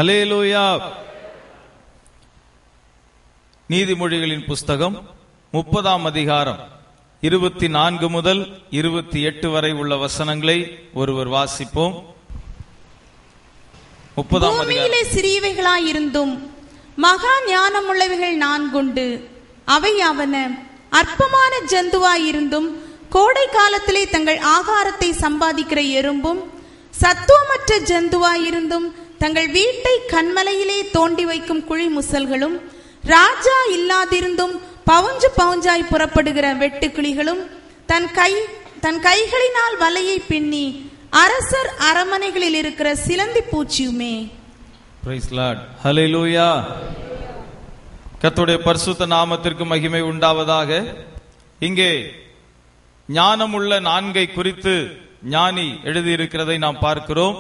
ஹலேலூயா நீதிமொழிகளின் புஸ்தகம் முப்பதாம் அதிகாரம் இருபத்தி நான்கு முதல் இருபத்தி எட்டு வரை உள்ள வசனங்களை ஒருவர் வாசிப்போம் முப்பதாம் அதிகாரம் பூமியிலே சிறியவைகளாயிருந்தும் மகா ஞானமுள்ளவைகள் நான்குண்டு அவை அவன அற்பமான ஜந்துவாயிருந்தும் கோடை காலத்திலே தங்கள் ஆகாரத்தை சம்பாதிக்கிற எறும்பும் சத்துவமற்ற ஜந்துவாயிருந்தும் தங்கள் வீட்டை கண்மலையிலே தோண்டி வைக்கும் குழி முசல்களும் ராஜா இல்லாதிருந்தும் பவுஞ்சு பவுஞ்சாய் புறப்படுகிற வெட்டுக்கிளிகளும் தன் கை தன் கைகளினால் வலையை பின்னி அரசர் அரமனைகளில் இருக்கிற சிலந்தி பூச்சியுமே பிரைஸ் லார்ட் ஹalleluya கர்த்தருடைய பரிசுத்த நாமத்திற்கு மகிமை உண்டாவதாக இங்கே ஞானமுள்ள நான்கை குறித்து ஞானி எழுதியிருக்கிறதை நாம் பார்க்கிறோம்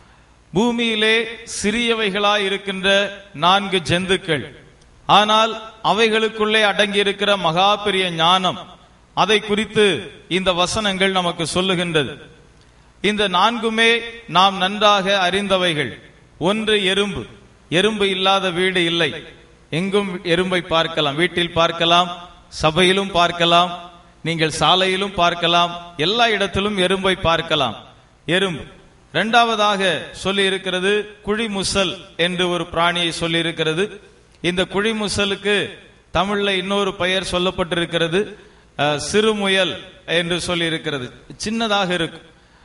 பூமியிலே சிறியவைகளாய் இருக்கின்ற நான்கு ஜந்துக்கள் ஆனால் அவைகளுக்குள்ளே அடங்கியிருக்கிற மகா பெரிய ஞானம் அதை குறித்து இந்த வசனங்கள் நமக்கு சொல்லுகின்றது இந்த நான்குமே நாம் நன்றாக அறிந்தவைகள் ஒன்று எறும்பு எறும்பு இல்லாத வீடு இல்லை எங்கும் எறும்பை பார்க்கலாம் வீட்டில் பார்க்கலாம் சபையிலும் பார்க்கலாம் நீங்கள் சாலையிலும் பார்க்கலாம் எல்லா இடத்திலும் எறும்பை பார்க்கலாம் எறும்பு இரண்டாவதாக சொல்லி இருக்கிறது குழிமுசல் என்று ஒரு பிராணியை சொல்லி இருக்கிறது இந்த குழிமுசலுக்கு தமிழ்ல இன்னொரு பெயர் சொல்லப்பட்டிருக்கிறது அஹ், சிறுமுயல் என்று சொல்லி இருக்கிறது சின்னதாக இருக்கும்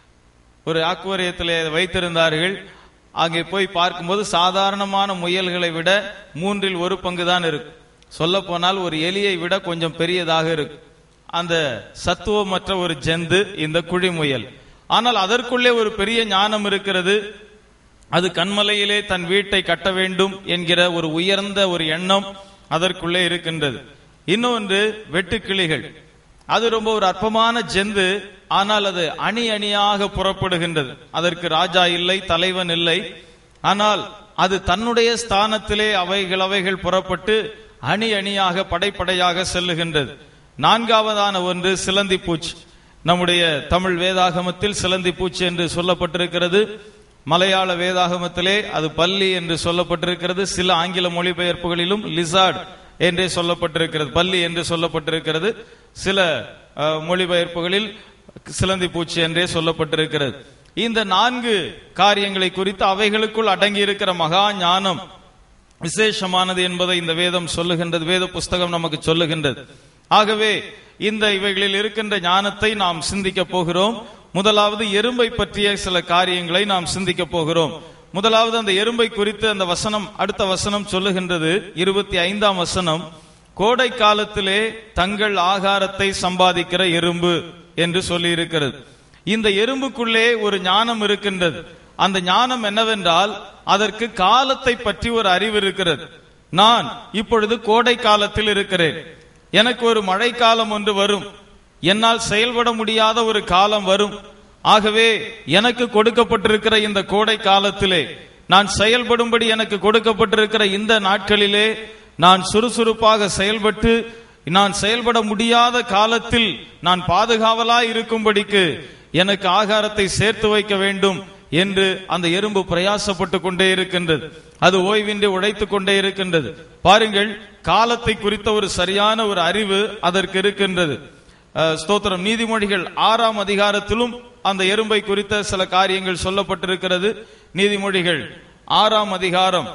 ஒரு ஆக்குவரியத்திலே வைத்திருந்தார்கள் அங்கே போய் பார்க்கும்போது சாதாரணமான முயல்களை விட மூன்றில் ஒரு பங்கு தான் இருக்கும் சொல்ல போனால் ஒரு எலியை விட கொஞ்சம் பெரியதாக இருக்கும் அந்த சத்துவமற்ற ஒரு ஜந்து இந்த குழிமுயல் ஆனால் அதற்குள்ளே ஒரு பெரிய ஞானம் இருக்கிறது அது கண்மலையிலே தன் வீட்டை கட்ட வேண்டும் என்கிற ஒரு உயர்ந்த ஒரு எண்ணம் அதற்குள்ளே இருக்கின்றது இன்னொன்று வெட்டுக்கிளிகள் அது ரொம்ப ஒரு அற்பமான ஜெந்து ஆனால் அது அணி அணியாக புறப்படுகின்றது அதற்கு ராஜா இல்லை தலைவன் இல்லை ஆனால் அது தன்னுடைய ஸ்தானத்திலே அவைகள் அவைகள் புறப்பட்டு அணி அணியாக படைப்படையாக செல்லுகின்றது நான்காவதான ஒன்று சிலந்தி பூச்சி நம்முடைய தமிழ் வேதாகமத்தில் சிலந்தி பூச்சி என்று சொல்லப்பட்டிருக்கிறது மலையாள வேதாகமத்திலே அது பல்லி என்று சொல்லப்பட்டிருக்கிறது சில ஆங்கில மொழிபெயர்ப்புகளிலும் லிசார்ட் என்றே சொல்லப்பட்டிருக்கிறது பல்லி என்று சொல்லப்பட்டிருக்கிறது சில அஹ், மொழிபெயர்ப்புகளில் சிலந்தி பூச்சி என்றே சொல்லப்பட்டிருக்கிறது இந்த நான்கு காரியங்களை குறித்து அவைகளுக்குள் அடங்கி இருக்கிற மகா ஞானம் விசேஷமானது என்பதை இந்த வேதம் சொல்லுகின்றது வேத புஸ்தகம் நமக்கு சொல்லுகின்றது ஆகவே இந்த இவைகளில் இருக்கின்ற ஞானத்தை நாம் சிந்திக்க போகிறோம் முதலாவது எறும்பை பற்றிய சில காரியங்களை நாம் சிந்திக்க போகிறோம் முதலாவது அந்த எறும்பை குறித்து அந்த வசனம் அடுத்த வசனம் சொல்லுகின்றது இருபத்தி ஐந்தாம் வசனம் கோடை காலத்திலே தங்கள் ஆகாரத்தை சம்பாதிக்கிற எறும்பு என்று சொல்லி இருக்கிறது இந்த எறும்புக்குள்ளே ஒரு ஞானம் இருக்கின்றது அந்த ஞானம் என்னவென்றால் அதற்கு காலத்தை பற்றி ஒரு அறிவு இருக்கிறது நான் இப்பொழுது கோடை காலத்தில் இருக்கிறேன் எனக்கு ஒரு மழைக்காலம் ஒன்று வரும் என்னால் செயல்பட முடியாத ஒரு காலம் வரும் ஆகவே எனக்கு கொடுக்கப்பட்டிருக்கிற இந்த கோடை காலத்திலே நான் செயல்படும்படி எனக்கு கொடுக்கப்பட்டிருக்கிற இந்த நாட்களிலே நான் சுறுசுறுப்பாக செயல்பட்டு நான் செயல்பட முடியாத காலத்தில் நான் பாதுகாவலாய் இருக்கும்படிக்கு எனக்கு ஆகாரத்தை சேர்த்து வைக்க வேண்டும் என்று அந்த எறும்பு பிரயாசப்பட்டு கொண்டே இருக்கின்றது அது ஓய்வின்றி உழைத்துக் கொண்டே இருக்கின்றது பாருங்கள் காலத்தை குறித்த ஒரு சரியான ஒரு அறிவு அதற்கு இருக்கின்றது அஹ், ஸ்தோத்திரம் நீதிமொழிகள் ஆறாம் அதிகாரத்திலும் அந்த எறும்பை குறித்த சில காரியங்கள் சொல்லப்பட்டிருக்கிறது நீதிமொழிகள் ஆறாம் அதிகாரம்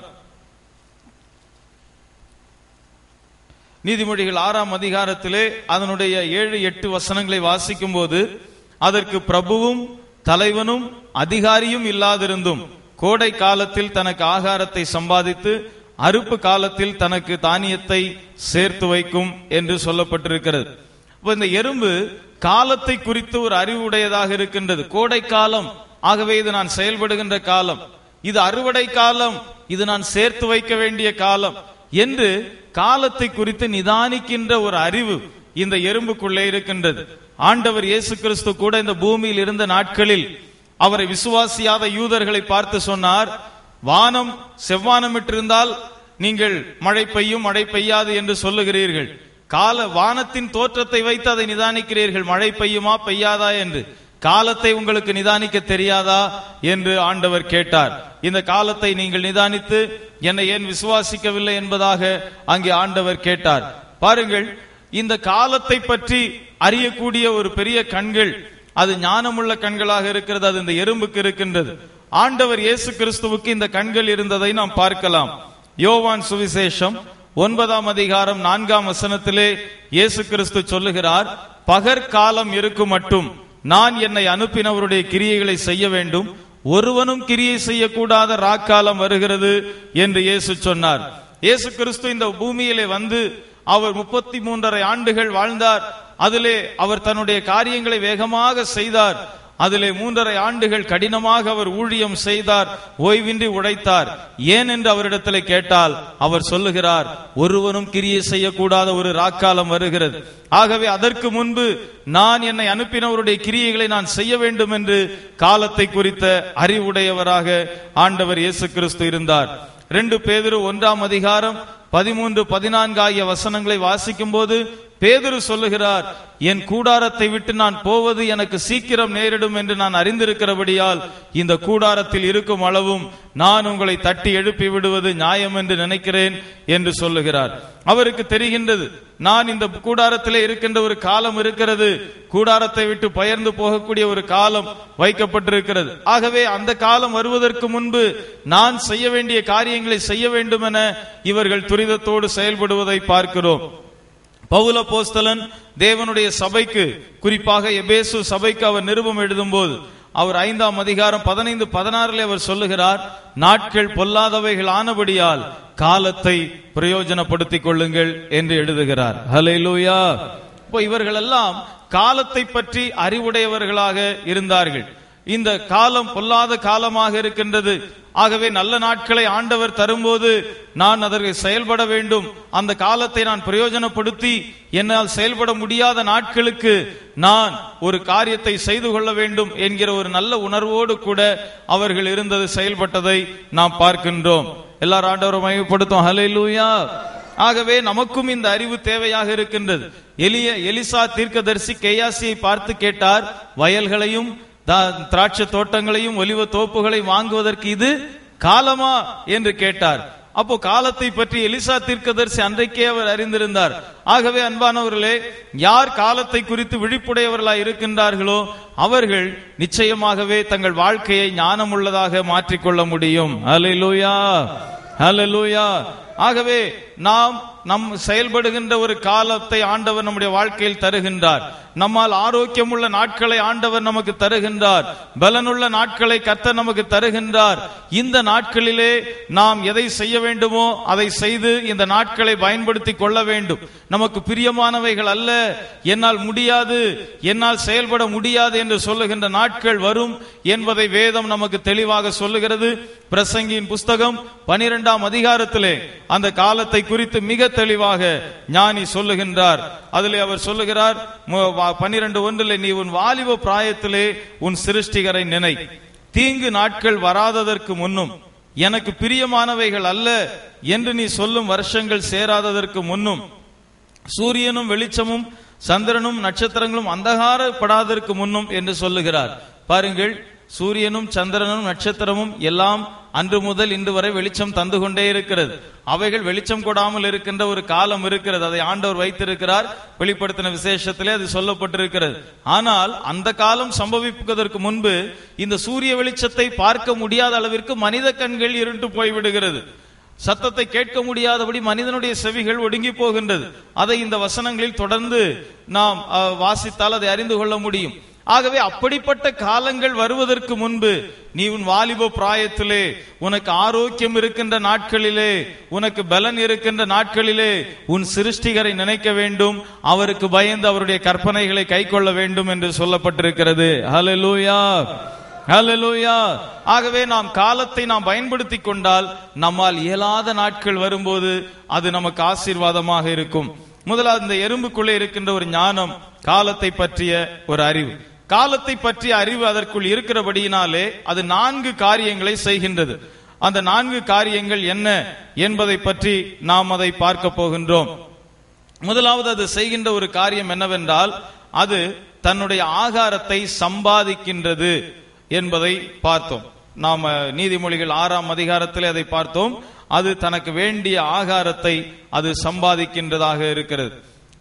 நீதிமொழிகள் ஆறாம் அதிகாரத்திலே அதனுடைய ஏழு எட்டு வசனங்களை வாசிக்கும் போது அதற்கு பிரபுவும் தலைவனும் அதிகாரியும் இல்லாதிருந்தும் கோடை காலத்தில் தனக்கு ஆகாரத்தை சம்பாதித்து அறுப்பு காலத்தில் தனக்கு தானியத்தை சேர்த்து வைக்கும் என்று சொல்லப்பட்டிருக்கிறது அப்ப இந்த எறும்பு காலத்தை குறித்து ஒரு அறிவுடையதாக இருக்கின்றது கோடை காலம் ஆகவே இது நான் செயல்படுகின்ற காலம் இது அறுவடை காலம் இது நான் சேர்த்து வைக்க வேண்டிய காலம் என்று காலத்தை குறித்து நிதானிக்கின்ற ஒரு அறிவு இந்த எறும்புக்குள்ளே இருக்கின்றது ஆண்டவர் இயேசு கிறிஸ்து கூட இந்த பூமியில் இருந்த நாட்களில் அவரை விசுவாசியாத யூதர்களை பார்த்து சொன்னார் வானம் செவ்வானமிட்டிருந்தால் நீங்கள் மழை பெய்யும் மழை பெய்யாது என்று சொல்லுகிறீர்கள் கால வானத்தின் தோற்றத்தை வைத்து அதை நிதானிக்கிறீர்கள் மழை பெய்யுமா பெய்யாதா என்று காலத்தை உங்களுக்கு நிதானிக்க தெரியாதா என்று ஆண்டவர் கேட்டார் இந்த காலத்தை நீங்கள் நிதானித்து என்னை ஏன் விசுவாசிக்கவில்லை என்பதாக அங்கே ஆண்டவர் கேட்டார் பாருங்கள் இந்த காலத்தை பற்றி அறியக்கூடிய ஒரு பெரிய கண்கள் அது ஞானமுள்ள கண்களாக இருக்கிறது அது இந்த எறும்புக்கு இருக்கின்றது ஆண்டவர் இயேசு கிறிஸ்துவுக்கு இந்த கண்கள் இருந்ததை நாம் பார்க்கலாம் யோவான் சுவிசேஷம் ஒன்பதாம் அதிகாரம் நான்காம் வசனத்திலே இயேசு கிறிஸ்து சொல்லுகிறார் பகற்காலம் இருக்கும் மட்டும் நான் என்னை அனுப்பினவருடைய கிரியைகளை செய்ய வேண்டும் ஒருவனும் கிரியை செய்யக்கூடாத ராக்காலம் வருகிறது என்று இயேசு சொன்னார் இயேசு கிறிஸ்து இந்த பூமியிலே வந்து அவர் முப்பத்தி மூன்றரை ஆண்டுகள் வாழ்ந்தார் அதிலே அவர் தன்னுடைய காரியங்களை வேகமாக செய்தார் அதிலே மூன்றரை ஆண்டுகள் கடினமாக அவர் ஊழியம் செய்தார் ஓய்வின்றி உழைத்தார் ஏன் என்று அவரிடத்தில் கேட்டால் அவர் சொல்லுகிறார் ஒருவனும் கிரியை செய்யக்கூடாத ஒரு ராக்காலம் வருகிறது ஆகவே அதற்கு முன்பு நான் என்னை அனுப்பினவருடைய கிரியைகளை நான் செய்ய வேண்டும் என்று காலத்தை குறித்த அறிவுடையவராக ஆண்டவர் இயேசு கிறிஸ்து இருந்தார் ரெண்டு பேதுரு ஒன்றாம் அதிகாரம் பதிமூன்று பதினான்கு ஆகிய வசனங்களை வாசிக்கும் போது பேதுரு சொல்லுகிறார் என் கூடாரத்தை விட்டு நான் போவது எனக்கு சீக்கிரம் நேரிடும் என்று நான் அறிந்திருக்கிறபடியால் இந்த கூடாரத்தில் இருக்கும் அளவும் நான் உங்களை தட்டி எழுப்பி விடுவது நியாயம் என்று நினைக்கிறேன் என்று சொல்லுகிறார் அவருக்கு தெரிகின்றது நான் இந்த கூடாரத்திலே இருக்கின்ற ஒரு காலம் இருக்கிறது கூடாரத்தை விட்டு பயர்ந்து போகக்கூடிய ஒரு காலம் வைக்கப்பட்டிருக்கிறது ஆகவே அந்த காலம் வருவதற்கு முன்பு நான் செய்ய வேண்டிய காரியங்களை செய்ய வேண்டும் என இவர்கள் துரிதத்தோடு செயல்படுவதை பார்க்கிறோம் பவுல போஸ்தலன் தேவனுடைய சபைக்கு குறிப்பாக எபேசு சபைக்கு அவர் நிருபம் எழுதும்போது அவர் ஐந்தாம் அதிகாரம் பதினைந்து பதினாறுல அவர் சொல்லுகிறார் நாட்கள் பொல்லாதவைகள் ஆனபடியால் காலத்தை பிரயோஜனப்படுத்திக் கொள்ளுங்கள் என்று எழுதுகிறார் ஹalleluya இப்போ இவர்கள் எல்லாம் காலத்தை பற்றி அறிவுடையவர்களாக இருந்தார்கள் இந்த காலம் பொல்லாத காலமாக இருக்கின்றது ஆகவே நல்ல நாட்களை ஆண்டவர் தரும்போது நான் அதற்கு செயல்பட வேண்டும் அந்த காலத்தை நான் பிரயோஜனப்படுத்தி என்னால் செயல்பட முடியாத நாட்களுக்கு நான் ஒரு காரியத்தை செய்து கொள்ள வேண்டும் என்கிற ஒரு நல்ல உணர்வோடு கூட அவர்கள் இருந்தது செயல்பட்டதை நாம் பார்க்கின்றோம் எல்லாரும் ஆண்டவரை மையப்படுத்தும் ஹalleluya ஆகவே நமக்கும் இந்த அறிவு தேவையாக இருக்கின்றது எலிய எலிசா தீர்க்கதரிசி கேயாசியை பார்த்து கேட்டார் வயல்களையும் தா- திராட்சை தோட்டங்களையும் ஒலிவ தோப்புகளை வாங்குவதற்கு இது காலமா என்று கேட்டார் அப்போ காலத்தை பற்றி எலிசா தீர்க்கதரிசி அன்றைக்கே அவர் அறிந்திருந்தார் ஆகவே அன்பானவர்களே யார் காலத்தை குறித்து விழிப்புடையவர்களாய் இருக்கின்றார்களோ அவர்கள் நிச்சயமாகவே தங்கள் வாழ்க்கையை ஞானமுள்ளதாக மாற்றிக்கொள்ள முடியும் அல்லேலூயா ஹalleluya ஆகவே நாம் நம் செயல்படுகின்ற ஒரு காலத்தை ஆண்டவர் நம்முடைய வாழ்க்கையில் தருகின்றார் நம்மால் ஆரோக்கியமுள்ள நாட்களை ஆண்டவர் நமக்கு தருகின்றார் பலனுள்ள நாட்களை கர்த்தர் நமக்கு தருகின்றார் இந்த நாட்களிலே நாம் எதை செய்ய வேண்டுமோ அதை செய்து இந்த நாட்களை பயன்படுத்தி கொள்ள வேண்டும் நமக்கு பிரியமானவைகள் அல்ல என்னால் முடியாது என்னால் செயல்பட முடியாது என்று சொல்லுகின்ற நாட்கள் வரும் என்பதை வேதம் நமக்கு தெளிவாக சொல்லுகிறது பிரசங்கியின் புஸ்தகம் பனிரெண்டாம் அதிகாரத்திலே அந்த காலத்தை குறித்து மிக தெளிவாக ஞானி சொல்லுகின்றார் அதிலே அவர் சொல்லுகிறார் மு- வா- பன்னிரண்டு ஒன்றிலே நீ உன் வாலிப பிராயத்திலே உன் சிருஷ்டிகரை நினை தீங்கு நாட்கள் வராததற்கு முன்னும் எனக்கு பிரியமானவைகள் அல்ல என்று நீ சொல்லும் வருஷங்கள் சேராததற்கு முன்னும் சூரியனும் வெளிச்சமும் சந்திரனும் நட்சத்திரங்களும் அந்தகாரப்படாததற்கு முன்னும் என்று சொல்லுகிறார் பாருங்கள் சூரியனும் சந்திரனும் நட்சத்திரமும் எல்லாம் அன்று முதல் இன்று வரை வெளிச்சம் தந்து கொண்டே இருக்கிறது அவைகள் வெளிச்சம் கொடாமல் இருக்கின்ற ஒரு காலம் இருக்கிறது அதை ஆண்டவர் வைத்திருக்கிறார் வெளிப்படுத்தின விசேஷத்திலே அது சொல்லப்பட்டிருக்கிறது ஆனால் அந்த காலம் சம்பவிப்பதற்கு முன்பு இந்த சூரிய வெளிச்சத்தை பார்க்க முடியாத அளவிற்கு மனித கண்கள் இருண்டு போய்விடுகிறது சத்தத்தை கேட்க முடியாதபடி மனிதனுடைய செவிகள் ஒடுங்கி போகின்றது அதை இந்த வசனங்களில் தொடர்ந்து நாம் அஹ், வாசித்தால் அதை அறிந்து கொள்ள முடியும் ஆகவே அப்படிப்பட்ட காலங்கள் வருவதற்கு முன்பு நீ உன் வாலிப பிராயத்திலே உனக்கு ஆரோக்கியம் இருக்கின்ற நாட்களிலே உனக்கு பலன் இருக்கின்ற நாட்களிலே உன் சிருஷ்டிகரை நினைக்க வேண்டும் அவருக்கு பயந்து அவருடைய கற்பனைகளை கைக்கொள்ள வேண்டும் என்று சொல்லப்பட்டிருக்கிறது ஹalleluya ஹalleluya ஆகவே நாம் காலத்தை நாம் பயன்படுத்திக் கொண்டால் நம்மால் இயலாத நாட்கள் வரும்போது அது நமக்கு ஆசீர்வாதமாக இருக்கும் முதலாவது இந்த எறும்புக்குள்ளே இருக்கின்ற ஒரு ஞானம் காலத்தை பற்றிய ஒரு அறிவு காலத்தை பற்றிய அறிவு அதற்குள் இருக்கிறபடியினாலே அது நான்கு காரியங்களை செய்கின்றது அந்த நான்கு காரியங்கள் என்ன என்பதை பற்றி நாம் அதை பார்க்க போகின்றோம் முதலாவது அது செய்கின்ற ஒரு காரியம் என்னவென்றால் அது தன்னுடைய ஆகாரத்தை சம்பாதிக்கின்றது என்பதை பார்த்தோம் நாம நீதிமொழிகள் ஆறாம் அதிகாரத்தில் அதை பார்த்தோம் அது தனக்கு வேண்டிய ஆகாரத்தை அது சம்பாதிக்கின்றதாக இருக்கிறது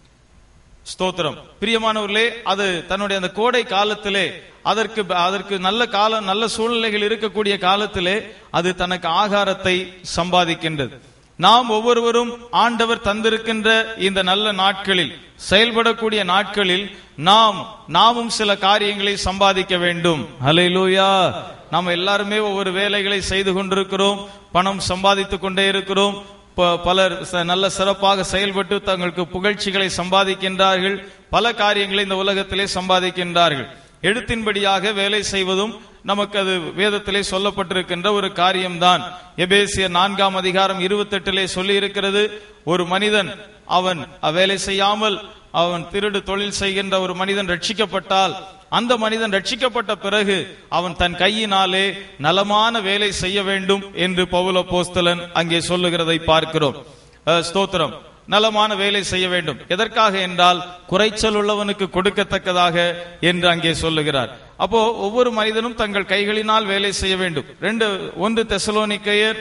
ஸ்தோத்திரம் பிரியமானவர்களே அது தன்னுடைய அந்த கோடை காலத்திலே அதற்கு அதற்கு நல்ல காலம் நல்ல சூழ்நிலைகள் இருக்கக்கூடிய காலத்திலே அது தனக்கு ஆகாரத்தை சம்பாதிக்கின்றது நாம் ஒவ்வொருவரும் ஆண்டவர் தந்திருக்கின்ற இந்த நல்ல நாட்களில் செயல்படக்கூடிய நாட்களில் நாம் நாமும் சில காரியங்களை சம்பாதிக்க வேண்டும் ஹalleluya நாம் எல்லாருமே ஒவ்வொரு வேலைகளை செய்து கொண்டிருக்கிறோம் பணம் சம்பாதித்துக் கொண்டே இருக்கிறோம் ப- பலர் ச- நல்ல சிறப்பாக செயல்பட்டு தங்களுக்கு புகழ்ச்சிகளை சம்பாதிக்கின்றார்கள் பல காரியங்களை இந்த உலகத்திலே சம்பாதிக்கின்றார்கள் எழுத்தின்படியாக வேலை செய்வதும் நமக்கு அது வேதத்திலே சொல்லப்பட்டிருக்கின்ற ஒரு காரியம்தான் எபேசியர் நான்காம் அதிகாரம் இருபத்தெட்டிலே சொல்லி இருக்கிறது ஒரு மனிதன் அவன் வேலை செய்யாமல் அவன் திருடு தொழில் செய்கின்ற ஒரு மனிதன் ரட்சிக்கப்பட்டால் அந்த மனிதன் ரட்சிக்கப்பட்ட பிறகு அவன் தன் கையினாலே நலமான வேலை செய்ய வேண்டும் என்று பவுல போஸ்தலன் அங்கே சொல்லுகிறதை பார்க்கிறோம் அஹ், ஸ்தோத்திரம் நலமான வேலை செய்ய வேண்டும் எதற்காக என்றால் குறைச்சல் உள்ளவனுக்கு கொடுக்கத்தக்கதாக என்று அங்கே சொல்லுகிறார் அப்போ ஒவ்வொரு மனிதனும் தங்கள் கைகளினால் வேலை செய்ய வேண்டும் ரெண்டு ஒன்று தெசலோனிக்கையர்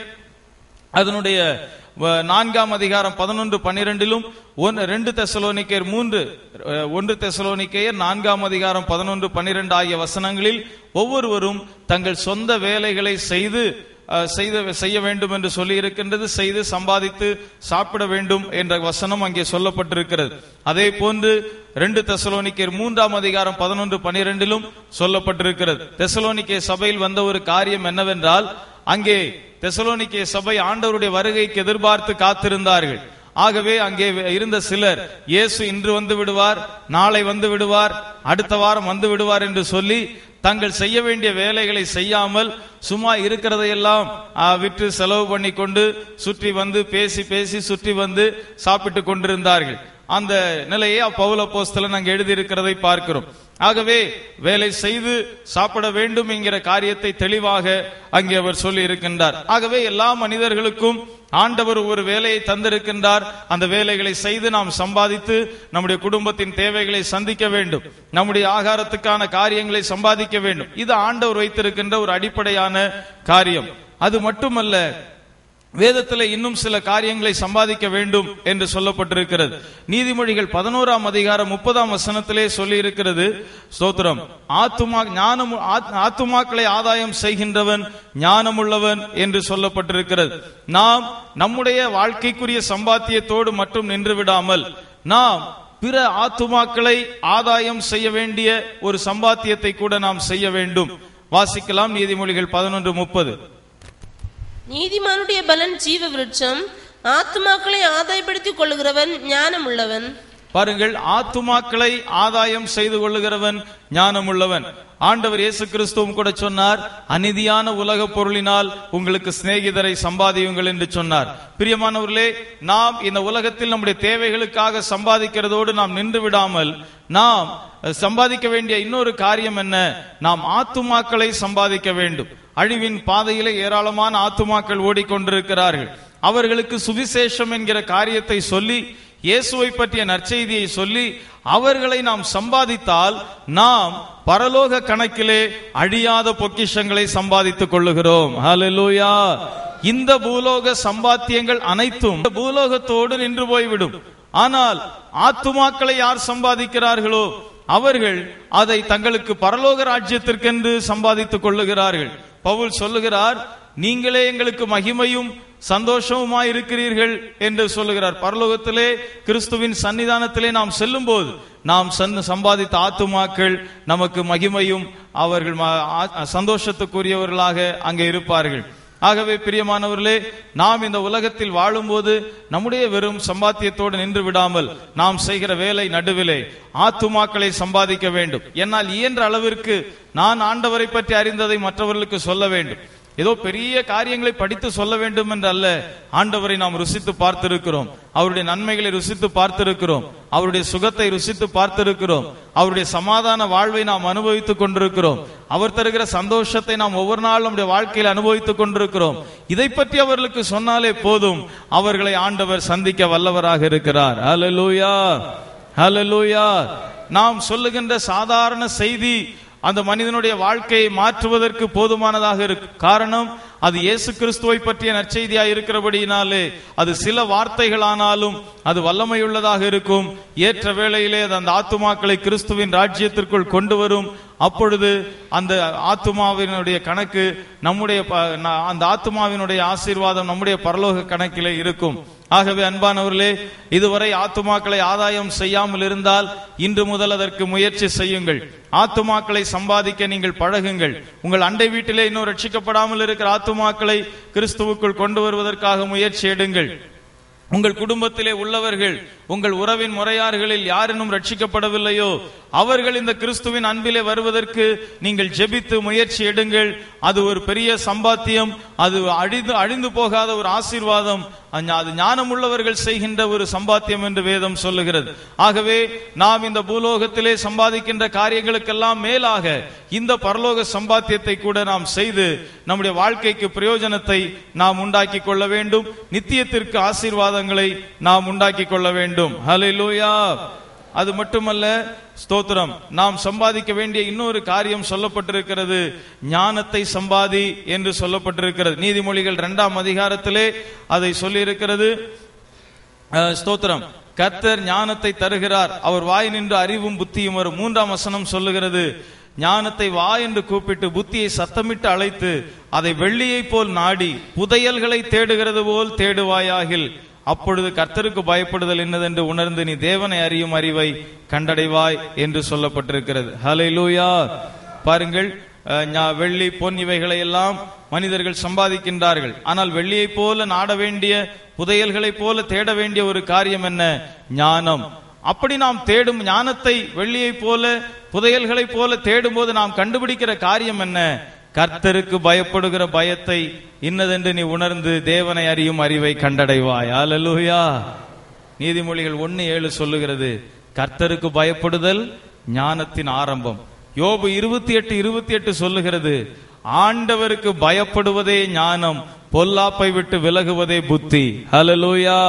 அதனுடைய வ- நான்காம் அதிகாரம் பதினொன்று பன்னிரெண்டிலும் ஒன்று ரெண்டு தெசலோனிக்கேயர் மூன்று அஹ், ஒன்று தெசலோனிக்கேயர் நான்காம் அதிகாரம் பதினொன்று பன்னிரெண்டு ஆகிய வசனங்களில் ஒவ்வொருவரும் தங்கள் சொந்த வேலைகளை செய்து அஹ், செய்த செய்ய வேண்டும் என்று சொல்லி இருக்கின்றது செய்து சம்பாதித்து சாப்பிட வேண்டும் என்ற வசனம் அங்கே சொல்லப்பட்டிருக்கிறது அதே போன்று ரெண்டு தெசலோனிக்கேயர் மூன்றாம் அதிகாரம் பதினொன்று பன்னிரெண்டிலும் சொல்லப்பட்டிருக்கிறது தெசலோனிக்கே சபையில் வந்த ஒரு காரியம் என்னவென்றால் அங்கே தெசலோனிக்கே சபை ஆண்டவருடைய வருகைக்கு எதிர்பார்த்து காத்திருந்தார்கள் ஆகவே அங்கே இருந்த சிலர் இயேசு இன்று வந்து விடுவார் நாளை வந்து விடுவார் அடுத்த வாரம் வந்து விடுவார் என்று சொல்லி தங்கள் செய்ய வேண்டிய வேலைகளை செய்யாமல் சும்மா இருக்கிறதையெல்லாம் ஆ, விற்று செலவு பண்ணி கொண்டு சுற்றி வந்து பேசி பேசி சுற்றி வந்து சாப்பிட்டு கொண்டிருந்தார்கள் அந்த நிலையை பவுல போஸ்தலன் அங்கே எழுதியிருக்கிறதை பார்க்கிறோம் ஆகவே வேலை செய்து சாப்பிட வேண்டும் என்கிற காரியத்தை தெளிவாக அங்கே அவர் சொல்லி இருக்கின்றார் ஆகவே எல்லா மனிதர்களுக்கும் ஆண்டவர் ஒரு வேலையை தந்திருக்கின்றார் அந்த வேலைகளை செய்து நாம் சம்பாதித்து நம்முடைய குடும்பத்தின் தேவைகளை சந்திக்க வேண்டும் நம்முடைய ஆகாரத்துக்கான காரியங்களை சம்பாதிக்க வேண்டும் இது ஆண்டவர் வைத்திருக்கின்ற ஒரு அடிப்படையான காரியம் அது மட்டுமல்ல வேதத்தில் இன்னும் சில காரியங்களை சம்பாதிக்க வேண்டும் என்று சொல்லப்பட்டிருக்கிறது நீதிமொழிகள் பதினோராம் அதிகாரம் முப்பதாம் வசனத்திலே சொல்லி இருக்கிறது ஸ்தோத்திரம் ஆத்துமா ஞானம் ஆத்- ஆத்துமாக்களை ஆதாயம் செய்கின்றவன் ஞானமுள்ளவன் என்று சொல்லப்பட்டிருக்கிறது நாம் நம்முடைய வாழ்க்கைக்குரிய சம்பாத்தியத்தோடு மட்டும் நின்று விடாமல் நாம் பிற ஆத்துமாக்களை ஆதாயம் செய்ய வேண்டிய ஒரு சம்பாத்தியத்தை கூட நாம் செய்ய வேண்டும் வாசிக்கலாம் நீதிமொழிகள் பதினொன்று முப்பது நீதிமானுடைய பலன் ஜீவ விருட்சம் ஆத்துமாக்களை ஆதாயப்படுத்திக் கொள்ளுகிறவன் ஞானம் உள்ளவன் பாருங்கள் ஆத்துமாக்களை ஆதாயம் செய்து கொள்ளுகிறவன் ஞானமுள்ளவன் ஆண்டவர் இயேசு கிறிஸ்துவும் கூட சொன்னார் அநீதியான உலக பொருளினால் உங்களுக்கு சிநேகிதரை சம்பாதியுங்கள் என்று சொன்னார் பிரியமானவர்களே நாம் இந்த உலகத்தில் நம்முடைய தேவைகளுக்காக சம்பாதிக்கிறதோடு நாம் நின்று விடாமல் நாம் சம்பாதிக்க வேண்டிய இன்னொரு காரியம் என்ன நாம் ஆத்துமாக்களை சம்பாதிக்க வேண்டும் அழிவின் பாதையிலே ஏராளமான ஆத்துமாக்கள் ஓடிக்கொண்டிருக்கிறார்கள் அவர்களுக்கு சுவிசேஷம் என்கிற காரியத்தை சொல்லி இயேசுவை பற்றிய நற்செய்தியை சொல்லி அவர்களை நாம் சம்பாதித்தால் நாம் பரலோக கணக்கிலே அழியாத பொக்கிஷங்களை சம்பாதித்துக் கொள்ளுகிறோம் ஹalleluya இந்த பூலோக சம்பாத்தியங்கள் அனைத்தும் இந்த பூலோகத்தோடு நின்று போய்விடும் ஆனால் ஆத்துமாக்களை யார் சம்பாதிக்கிறார்களோ அவர்கள் அதை தங்களுக்கு பரலோக ராஜ்யத்திற்கென்று சம்பாதித்துக் கொள்ளுகிறார்கள் பவுல் சொல்லுகிறார் நீங்களே எங்களுக்கு மகிமையும் சந்தோஷமுமாய் இருக்கிறீர்கள் என்று சொல்லுகிறார் பரலோகத்திலே கிறிஸ்துவின் சன்னிதானத்திலே நாம் செல்லும் போது நாம் சன்- சம்பாதித்த ஆத்துமாக்கள் நமக்கு மகிமையும் அவர்கள் ம- ஆ- சந்தோஷத்துக்குரியவர்களாக அங்கே இருப்பார்கள் ஆகவே பிரியமானவர்களே நாம் இந்த உலகத்தில் வாழும்போது நம்முடைய வெறும் சம்பாத்தியத்தோடு நின்று விடாமல் நாம் செய்கிற வேலை நடுவிலே ஆத்துமாக்களை சம்பாதிக்க வேண்டும் என்னால் இயன்ற அளவிற்கு நான் ஆண்டவரை பற்றி அறிந்ததை மற்றவர்களுக்கு சொல்ல வேண்டும் ஏதோ பெரிய காரியங்களை படித்து சொல்ல வேண்டும் என்று அல்ல ஆண்டவரை நாம் ருசித்து பார்த்திருக்கிறோம் அவருடைய நன்மைகளை ருசித்து பார்த்திருக்கிறோம் அவருடைய சுகத்தை ருசித்து பார்த்திருக்கிறோம் அவருடைய சமாதான வாழ்வை நாம் அனுபவித்துக் கொண்டிருக்கிறோம் அவர் தருகிற சந்தோஷத்தை நாம் ஒவ்வொரு நாளும் நம்முடைய வாழ்க்கையில் அனுபவித்துக் கொண்டிருக்கிறோம் இதை பற்றி அவர்களுக்கு சொன்னாலே போதும் அவர்களை ஆண்டவர் சந்திக்க வல்லவராக இருக்கிறார் ஹalleluya ஹalleluya நாம் சொல்லுகின்ற சாதாரண செய்தி அந்த மனிதனுடைய வாழ்க்கையை மாற்றுவதற்கு போதுமானதாக இருக்கு காரணம் அது இயேசு கிறிஸ்துவை பற்றிய நற்செய்தியாய் இருக்கிறபடியினாலே அது சில வார்த்தைகளானாலும் அது வல்லமையுள்ளதாக இருக்கும் ஏற்ற வேளையிலே அது அந்த ஆத்துமாக்களை கிறிஸ்துவின் ராஜ்யத்திற்குள் கொண்டு வரும் அப்பொழுது அந்த ஆத்துமாவினுடைய கணக்கு நம்முடைய ப- ந- அந்த ஆத்துமாவினுடைய ஆசீர்வாதம் நம்முடைய பரலோக கணக்கிலே இருக்கும் ஆகவே அன்பானவர்களே இதுவரை ஆத்துமாக்களை ஆதாயம் செய்யாமல் இருந்தால் இன்று முதல் அதற்கு முயற்சி செய்யுங்கள் ஆத்துமாக்களை சம்பாதிக்க நீங்கள் பழகுங்கள் உங்கள் அண்டை வீட்டிலே இன்னும் ரட்சிக்கப்படாமல் இருக்கிற ஆத்துமாக்களை கிறிஸ்துவுக்குள் கொண்டு வருவதற்காக முயற்சி எடுங்கள் உங்கள் குடும்பத்திலே உள்ளவர்கள் உங்கள் உறவின் முறையார்களில் யாரினும் ரட்சிக்கப்படவில்லையோ அவர்கள் இந்த கிறிஸ்துவின் அன்பிலே வருவதற்கு நீங்கள் ஜெபித்து முயற்சி எடுங்கள் அது ஒரு பெரிய சம்பாத்தியம் அது அழிந்து அழிந்து போகாத ஒரு ஆசீர்வாதம் அஞ்~ அது ஞானம் உள்ளவர்கள் செய்கின்ற ஒரு சம்பாத்தியம் என்று வேதம் சொல்லுகிறது ஆகவே நாம் இந்த பூலோகத்திலே சம்பாதிக்கின்ற காரியங்களுக்கெல்லாம் மேலாக இந்த பரலோக சம்பாத்தியத்தை கூட நாம் செய்து நம்முடைய வாழ்க்கைக்கு பிரயோஜனத்தை நாம் உண்டாக்கி கொள்ள வேண்டும் நித்தியத்திற்கு ஆசீர்வாதங்களை நாம் உண்டாக்கி கொள்ள வேண்டும் ஹalleluya அது மட்டுமல்ல ஸ்தோத்திரம் நாம் சம்பாதிக்க வேண்டிய இன்னொரு காரியம் சொல்லப்பட்டிருக்கிறது ஞானத்தை சம்பாதி என்று சொல்லப்பட்டிருக்கிறது நீதிமொழிகள் இரண்டாம் அதிகாரத்திலே அதை சொல்லி அஹ், ஸ்தோத்திரம் கர்த்தர் ஞானத்தை தருகிறார் அவர் வாய் நின்று அறிவும் புத்தியும் வரும் மூன்றாம் வசனம் சொல்லுகிறது ஞானத்தை வா என்று கூப்பிட்டு புத்தியை சத்தமிட்டு அழைத்து அதை வெள்ளியைப் போல் நாடி புதையல்களை தேடுகிறது போல் தேடுவாயாகில் அப்பொழுது கர்த்தருக்கு பயப்படுதல் என்னதென்று உணர்ந்து நீ தேவனை அறியும் அறிவை கண்டடைவாய் என்று சொல்லப்பட்டிருக்கிறது ஹalleluya பாருங்கள் அஹ், ஞா- வெள்ளி பொன் இவைகளை எல்லாம் மனிதர்கள் சம்பாதிக்கின்றார்கள் ஆனால் வெள்ளியைப் போல நாட வேண்டிய புதையல்களைப் போல தேட வேண்டிய ஒரு காரியம் என்ன ஞானம் அப்படி நாம் தேடும் ஞானத்தை வெள்ளியைப் போல புதையல்களைப் போல தேடும்போது நாம் கண்டுபிடிக்கிற காரியம் என்ன கர்த்தருக்கு பயப்படுகிற பயத்தை இன்னதென்று நீ உணர்ந்து தேவனை அறியும் அறிவை கண்டடைவாய் அல்லேலூயா நீதிமொழிகள் ஒன்னு ஏழு சொல்லுகிறது கர்த்தருக்கு பயப்படுதல் ஞானத்தின் ஆரம்பம் யோபு இருபத்தி எட்டு இருபத்தி எட்டு சொல்லுகிறது ஆண்டவருக்கு பயப்படுவதே ஞானம் பொல்லாப்பை விட்டு விலகுவதே புத்தி ஹalleluya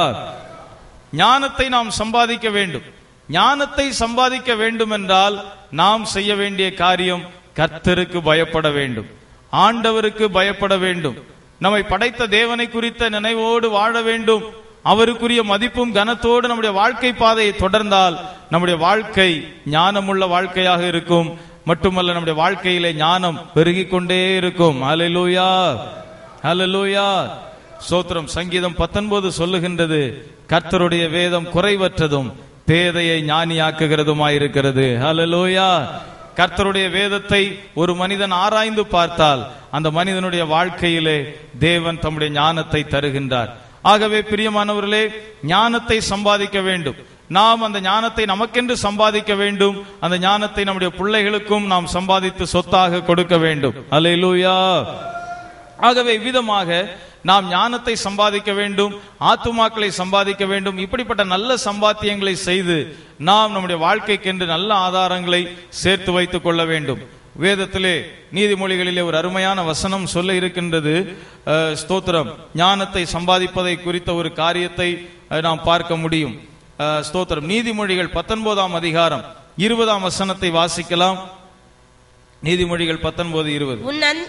ஞானத்தை நாம் சம்பாதிக்க வேண்டும் ஞானத்தை சம்பாதிக்க வேண்டும் என்றால் நாம் செய்ய வேண்டிய காரியம் கர்த்தருக்கு பயப்பட வேண்டும் ஆண்டவருக்கு பயப்பட வேண்டும் நம்மை படைத்த தேவனை குறித்த நினைவோடு வாழ வேண்டும் அவருக்குரிய மதிப்பும் கனத்தோடு நம்முடைய வாழ்க்கை பாதையை தொடர்ந்தால் நம்முடைய வாழ்க்கை ஞானமுள்ள வாழ்க்கையாக இருக்கும் மட்டுமல்ல நம்முடைய வாழ்க்கையிலே ஞானம் பெருகிக் கொண்டே இருக்கும் ஹalleluya ஹalleluya சோத்திரம் சங்கீதம் 19 சொல்லுகின்றது கர்த்தருடைய வேதம் குறைவற்றதும் பேதையை ஞானியாக்குகிறதுமாயிருக்கிறது ஹalleluya கர்த்தருடைய வேதத்தை ஒரு மனிதன் ஆராய்ந்து பார்த்தால் அந்த மனிதனுடைய வாழ்க்கையிலே தேவன் தம்முடைய ஞானத்தை தருகின்றார் ஆகவே பிரியமானவர்களே ஞானத்தை சம்பாதிக்க வேண்டும் நாம் அந்த ஞானத்தை நமக்கென்று சம்பாதிக்க வேண்டும் அந்த ஞானத்தை நம்முடைய பிள்ளைகளுக்கும் நாம் சம்பாதித்து சொத்தாக கொடுக்க வேண்டும் அல்லேலூயா ஆகவே இவ்விதமாக நாம் ஞானத்தை சம்பாதிக்க வேண்டும் ஆத்துமாக்களை சம்பாதிக்க வேண்டும் இப்படிப்பட்ட நல்ல சம்பாத்தியங்களை செய்து நாம் நம்முடைய வாழ்க்கைக்கென்று நல்ல ஆதாரங்களை சேர்த்து வைத்துக் கொள்ள வேண்டும் வேதத்திலே நீதிமொழிகளிலே ஒரு அருமையான வசனம் சொல்ல இருக்கின்றது அஹ், ஸ்தோத்திரம் ஞானத்தை சம்பாதிப்பதை குறித்த ஒரு காரியத்தை அஹ், நாம் பார்க்க முடியும் அஹ், ஸ்தோத்திரம் நீதிமொழிகள் பத்தொன்பதாம் அதிகாரம் இருபதாம் வசனத்தை வாசிக்கலாம் நீதிமொழிகள் பத்தொன்பது இருபது உன் அந்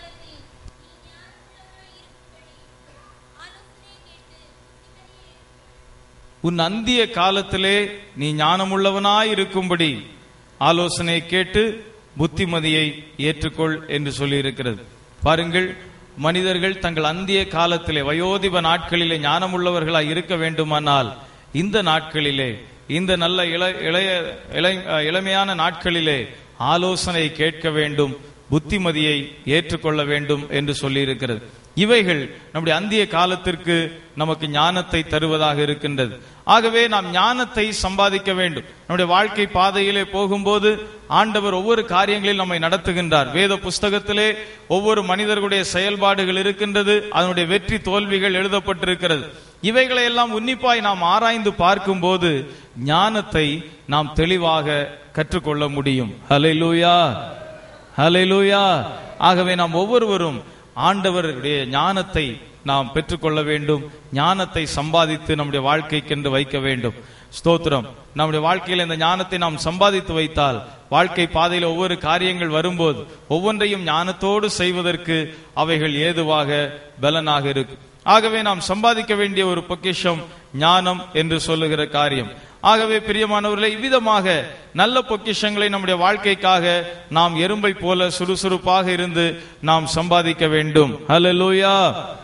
உன் அந்திய காலத்திலே நீ ஞானமுள்ளவனாய் இருக்கும்படி ஆலோசனை கேட்டு புத்திமதியை ஏற்றுக்கொள் என்று சொல்லியிருக்கிறது பாருங்கள் மனிதர்கள் தங்கள் அந்திய காலத்திலே வயோதிப நாட்களிலே ஞானமுள்ளவர்களாய் இருக்க வேண்டுமானால் இந்த நாட்களிலே இந்த நல்ல இள இளைய இளை- இளமையான நாட்களிலே ஆலோசனை கேட்க வேண்டும் புத்திமதியை ஏற்றுக்கொள்ள வேண்டும் என்று சொல்லியிருக்கிறது இவைகள் நம்முடைய அந்திய காலத்திற்கு நமக்கு ஞானத்தை தருவதாக இருக்கின்றது ஆகவே நாம் ஞானத்தை சம்பாதிக்க வேண்டும் நம்முடைய வாழ்க்கை பாதையிலே போகும்போது ஆண்டவர் ஒவ்வொரு காரியங்களில் நம்மை நடத்துகின்றார் வேத புஸ்தகத்திலே ஒவ்வொரு மனிதர்களுடைய செயல்பாடுகள் இருக்கின்றது அதனுடைய வெற்றி தோல்விகள் எழுதப்பட்டிருக்கிறது இவைகளை எல்லாம் உன்னிப்பாய் நாம் ஆராய்ந்து பார்க்கும்போது ஞானத்தை நாம் தெளிவாக கற்றுக்கொள்ள முடியும் ஹalleluya ஹalleluya ஆகவே நாம் ஒவ்வொருவரும் ஆண்டவருடைய ஞானத்தை நாம் பெற்றுக்கொள்ள வேண்டும் ஞானத்தை சம்பாதித்து நம்முடைய வாழ்க்கைக்கென்று வைக்க வேண்டும் ஸ்தோத்திரம் நம்முடைய வாழ்க்கையில் இந்த ஞானத்தை நாம் சம்பாதித்து வைத்தால் வாழ்க்கை பாதையில் ஒவ்வொரு காரியங்கள் வரும்போது ஒவ்வொன்றையும் ஞானத்தோடு செய்வதற்கு அவைகள் ஏதுவாக பலனாக இருக்கும் ஆகவே நாம் சம்பாதிக்க வேண்டிய ஒரு பொக்கிஷம் ஞானம் என்று சொல்லுகிற காரியம் ஆகவே பிரியமானவர்களே இவ்விதமாக நல்ல பொக்கிஷங்களை நம்முடைய வாழ்க்கைக்காக நாம் எறும்பை போல சுறுசுறுப்பாக இருந்து நாம் சம்பாதிக்க வேண்டும் ஹalleluya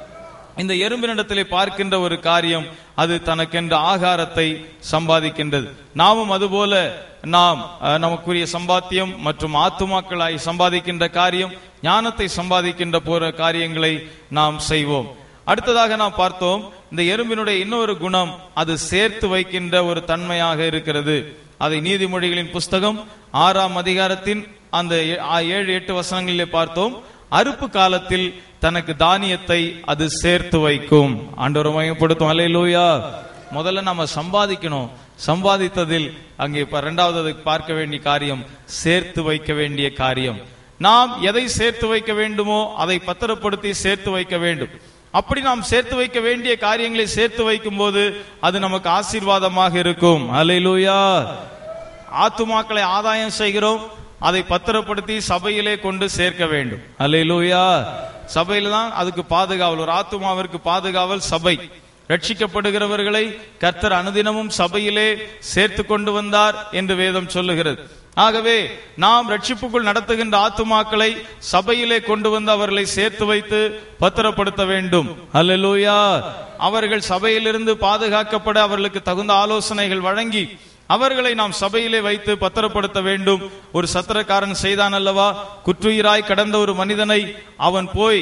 இந்த எறும்பினிடத்திலே பார்க்கின்ற ஒரு காரியம் அது தனக்கென்ற ஆகாரத்தை சம்பாதிக்கின்றது நாமும் அதுபோல நாம் அஹ், நமக்குரிய சம்பாத்தியம் மற்றும் ஆத்துமாக்களாய் சம்பாதிக்கின்ற காரியம் ஞானத்தை சம்பாதிக்கின்ற போற காரியங்களை நாம் செய்வோம் அடுத்ததாக நாம் பார்த்தோம் இந்த எறும்பினுடைய இன்னொரு குணம் அது சேர்த்து வைக்கின்ற ஒரு தன்மையாக இருக்கிறது அதை நீதிமொழிகளின் புஸ்தகம் ஆறாம் அதிகாரத்தின் அந்த ஏ- ஆ- ஏழு எட்டு வசனங்களிலே பார்த்தோம் அறுப்பு காலத்தில் தனக்கு தானியத்தை அது சேர்த்து வைக்கும் ஆண்டவர் மையப்படுத்தும் அலையிலூயா முதல்ல நம்ம சம்பாதிக்கணும் சம்பாதித்ததில் அங்கே இப்ப இரண்டாவது அதுக்கு பார்க்க வேண்டிய காரியம் சேர்த்து வைக்க வேண்டிய காரியம் நாம் எதை சேர்த்து வைக்க வேண்டுமோ அதை பத்திரப்படுத்தி சேர்த்து வைக்க வேண்டும் அப்படி நாம் சேர்த்து வைக்க வேண்டிய காரியங்களை சேர்த்து வைக்கும் போது அது நமக்கு ஆசீர்வாதமாக இருக்கும் அலையிலூயா ஆத்துமாக்களை ஆதாயம் செய்கிறோம் அதை பத்திரப்படுத்தி சபையிலே கொண்டு சேர்க்க வேண்டும் அல்லேலூயா சபையில தான் அதுக்கு பாதுகாவல் ஒரு ஆத்துமாவிற்கு பாதுகாவல் சபை ரட்சிக்கப்படுகிறவர்களை கர்த்தர் அனுதினமும் சபையிலே சேர்த்து கொண்டு வந்தார் என்று வேதம் சொல்லுகிறது ஆகவே நாம் ரட்சிப்புக்குள் நடத்துகின்ற ஆத்துமாக்களை சபையிலே கொண்டு வந்து அவர்களை சேர்த்து வைத்து பத்திரப்படுத்த வேண்டும் அல்லேலூயா அவர்கள் சபையிலிருந்து பாதுகாக்கப்பட அவர்களுக்கு தகுந்த ஆலோசனைகள் வழங்கி அவர்களை நாம் சபையிலே வைத்து பத்திரப்படுத்த வேண்டும் ஒரு சத்திரக்காரன் செய்தான் அல்லவா குற்றுயிராய் கடந்த ஒரு மனிதனை அவன் போய்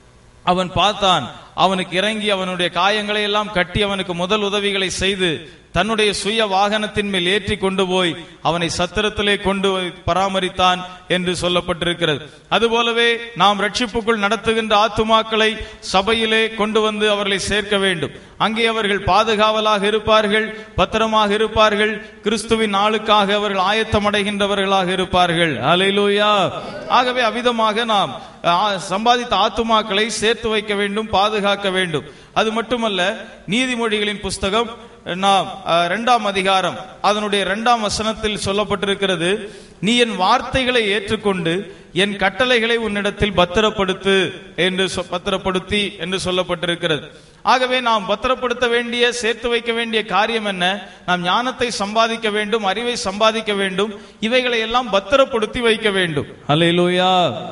அவன் பார்த்தான் அவனுக்கு இறங்கி அவனுடைய காயங்களை எல்லாம் கட்டி அவனுக்கு முதல் உதவிகளை செய்து தன்னுடைய சுய வாகனத்தின் மேல் ஏற்றி கொண்டு போய் அவனை சத்திரத்திலே கொண்டு போய் பராமரித்தான் என்று சொல்லப்பட்டிருக்கிறது அதுபோலவே நாம் ரட்சிப்புக்குள் நடத்துகின்ற ஆத்துமாக்களை சபையிலே கொண்டு வந்து அவர்களை சேர்க்க வேண்டும் அங்கே அவர்கள் பாதுகாவலாக இருப்பார்கள் பத்திரமாக இருப்பார்கள் கிறிஸ்துவின் நாளுக்காக அவர்கள் ஆயத்தம் அடைகின்றவர்களாக இருப்பார்கள் அலையிலூயா ஆகவே அவ்விதமாக நாம் ஆ, சம்பாதித்த ஆத்துமாக்களை சேர்த்து வைக்க வேண்டும் பாதுகாக்க வேண்டும் அது மட்டுமல்ல நீதிமொழிகளின் புஸ்தகம் நாம் ஆ, இரண்டாம் அதிகாரம் அதனுடைய இரண்டாம் வசனத்தில் சொல்லப்பட்டிருக்கிறது நீ என் வார்த்தைகளை ஏற்றுக்கொண்டு என் கட்டளைகளை உன்னிடத்தில் பத்திரப்படுத்து என்று சொ- பத்திரப்படுத்தி என்று சொல்லப்பட்டிருக்கிறது ஆகவே நாம் பத்திரப்படுத்த வேண்டிய சேர்த்து வைக்க வேண்டிய காரியம் என்ன நாம் ஞானத்தை சம்பாதிக்க வேண்டும் அறிவை சம்பாதிக்க வேண்டும் இவைகளை எல்லாம் பத்திரப்படுத்தி வைக்க வேண்டும் அல்லேலூயா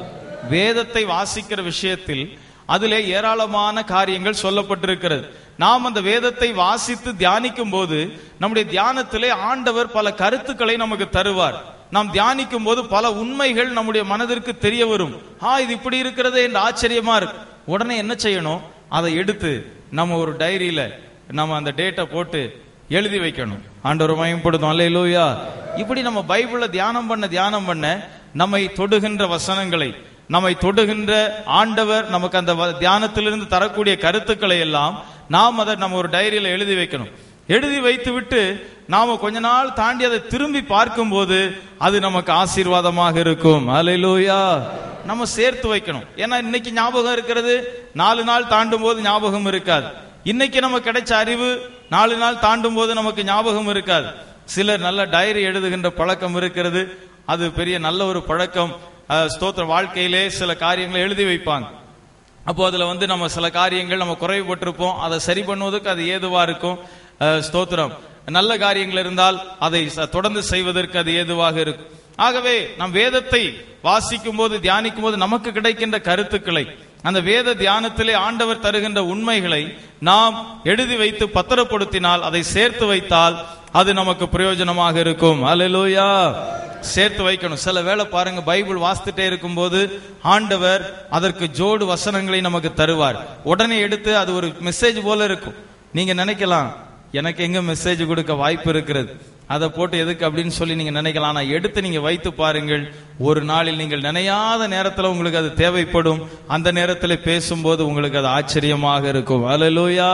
வேதத்தை வாசிக்கிற விஷயத்தில் அதிலே ஏராளமான காரியங்கள் சொல்லப்பட்டிருக்கிறது நாம் அந்த வேதத்தை வாசித்து தியானிக்கும் போது நம்முடைய தியானத்திலே ஆண்டவர் பல கருத்துக்களை நமக்கு தருவார் நாம் தியானிக்கும் போது பல உண்மைகள் நம்முடைய மனதிற்கு தெரிய வரும் ஆ இது இப்படி இருக்கிறதே என்று ஆச்சரியமா இருக்கு உடனே என்ன செய்யணும் அதை எடுத்து நம்ம ஒரு டைரியில நம்ம அந்த டேட்டை போட்டு எழுதி வைக்கணும் ஆண்டவர் மயம்படுத்தும் அல்லையிலூயா இப்படி நம்ம பைபிள தியானம் பண்ண தியானம் பண்ண நம்மை தொடுகின்ற வசனங்களை நம்மை தொடுகின்ற ஆண்டவர் நமக்கு அந்த வ- தியானத்திலிருந்து தரக்கூடிய கருத்துக்களை எல்லாம் நாம் அதை நம்ம ஒரு டைரியில எழுதி வைக்கணும் எழுதி வைத்து விட்டு நாம கொஞ்ச நாள் தாண்டி அதை திரும்பி பார்க்கும்போது அது நமக்கு ஆசீர்வாதமாக இருக்கும் அல்லேலூயா நம்ம சேர்த்து வைக்கணும் ஏன்னா இன்னைக்கு ஞாபகம் இருக்கிறது நாலு நாள் தாண்டும் போது ஞாபகம் இருக்காது இன்னைக்கு நமக்கு கிடைச்ச அறிவு நாலு நாள் தாண்டும் போது நமக்கு ஞாபகம் இருக்காது சிலர் நல்ல டைரி எழுதுகின்ற பழக்கம் இருக்கிறது அது பெரிய நல்ல ஒரு பழக்கம் அஹ், ஸ்தோத்திர வாழ்க்கையிலே சில காரியங்களை எழுதி வைப்பாங்க அப்போ அதுல வந்து நம்ம சில காரியங்கள் நம்ம குறைவுபட்டிருப்போம் அதை சரி பண்ணுவதற்கு அது ஏதுவா இருக்கும் அஹ், ஸ்தோத்திரம் நல்ல காரியங்கள் இருந்தால் அதை ச- தொடர்ந்து செய்வதற்கு அது ஏதுவாக இருக்கும் ஆகவே நம் வேதத்தை வாசிக்கும் போது தியானிக்கும் போது நமக்கு கிடைக்கின்ற கருத்துக்களை அந்த வேத தியானத்திலே ஆண்டவர் தருகின்ற உண்மைகளை நாம் எழுதி வைத்து பத்திரப்படுத்தினால் அதை சேர்த்து வைத்தால் அது நமக்கு பிரயோஜனமாக இருக்கும் அல்லேலூயா சேர்த்து வைக்கணும் சில வேளை பாருங்க பைபிள் வாசித்துட்டே இருக்கும்போது ஆண்டவர் அதற்கு ஜோடு வசனங்களை நமக்கு தருவார் உடனே எடுத்து அது ஒரு மெசேஜ் போல இருக்கும் நீங்க நினைக்கலாம் எனக்கு எங்க மெசேஜ் கொடுக்க வாய்ப்பு இருக்கிறது அதை போட்டு எதுக்கு அப்படின்னு சொல்லி நீங்க நினைக்கலாம் ஆனா எடுத்து நீங்க வைத்து பாருங்கள் ஒரு நாளில் நீங்கள் நினையாத நேரத்துல உங்களுக்கு அது தேவைப்படும் அந்த நேரத்தில் பேசும்போது உங்களுக்கு அது ஆச்சரியமாக இருக்கும் அல்லேலூயா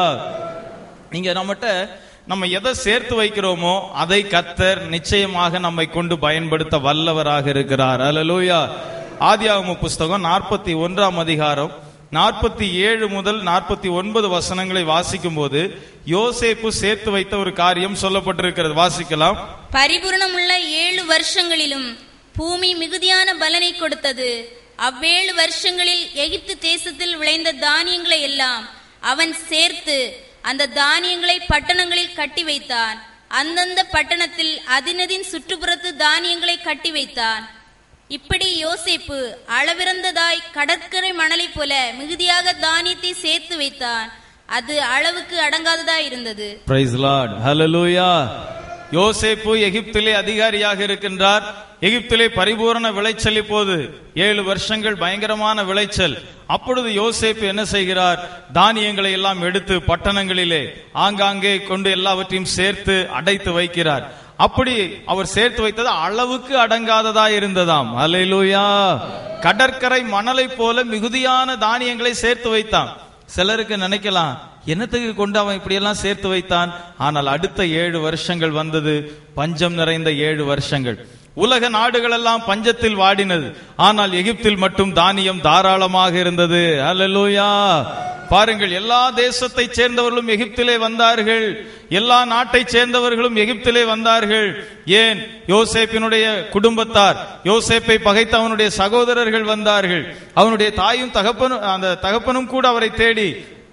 நீங்க நம்மகிட்ட நம்ம எதை சேர்த்து வைக்கிறோமோ அதை கத்தர் நிச்சயமாக நம்மை கொண்டு பயன்படுத்த வல்லவராக இருக்கிறார் அல்லேலூயா ஆதியாகம புஸ்தகம் நாற்பத்தி ஒன்றாம் அதிகாரம் நாற்பத்தி ஏழு முதல் நாற்பத்தி ஒன்பது வசனங்களை வாசிக்கும் போது யோசேப்பு சேர்த்து வைத்த ஒரு காரியம் சொல்லப்பட்டிருக்கிறது வாசிக்கலாம் பரிபூரணமுள்ள ஏழு வருஷங்களிலும் பூமி மிகுதியான பலனை கொடுத்தது அவ்வேழு வருஷங்களில் எகிப்து தேசத்தில் விளைந்த தானியங்களை எல்லாம் அவன் சேர்த்து அந்த தானியங்களை பட்டணங்களில் கட்டி வைத்தான் அந்தந்த பட்டணத்தில் அதினதின் சுற்றுப்புறத்து தானியங்களை கட்டி வைத்தான் இப்படி யோசேப்பு அளவிறந்ததாய் கடற்கரை மணலைப் போல மிகுதியாக தானியத்தை சேர்த்து வைத்தான் அது அளவுக்கு அடங்காததாய் இருந்தது பிரைஸ் லார்ட் ஹalleluya யோசேப்பு எகிப்திலே அதிகாரியாக இருக்கின்றார் எகிப்திலே பரிபூரண விளைச்சல் இப்போது ஏழு வருஷங்கள் பயங்கரமான விளைச்சல் அப்பொழுது யோசேப்பு என்ன செய்கிறார் தானியங்களை எல்லாம் எடுத்து பட்டணங்களிலே ஆங்காங்கே கொண்டு எல்லாவற்றையும் சேர்த்து அடைத்து வைக்கிறார் அப்படி அவர் சேர்த்து வைத்தது அளவுக்கு அடங்காததா இருந்ததாம் அல்லேலூயா கடற்கரை மணலை போல மிகுதியான தானியங்களை சேர்த்து வைத்தான் சிலருக்கு நினைக்கலாம் என்னத்துக்கு கொண்டு அவன் இப்படியெல்லாம் சேர்த்து வைத்தான் ஆனால் அடுத்த ஏழு வருஷங்கள் வந்தது பஞ்சம் நிறைந்த ஏழு வருஷங்கள் உலக நாடுகள் எல்லாம் பஞ்சத்தில் வாடினது ஆனால் எகிப்தில் மட்டும் தானியம் தாராளமாக இருந்தது அல்லேலூயா பாருங்கள் எல்லா தேசத்தை சேர்ந்தவர்களும் எகிப்திலே வந்தார்கள் எல்லா நாட்டை சேர்ந்தவர்களும் எகிப்திலே வந்தார்கள் ஏன் யோசேப்பினுடைய குடும்பத்தார் யோசேப்பை பகைத்த அவனுடைய சகோதரர்கள் வந்தார்கள் அவனுடைய தாயும் தகப்பனும் அந்த தகப்பனும் கூட அவரை தேடி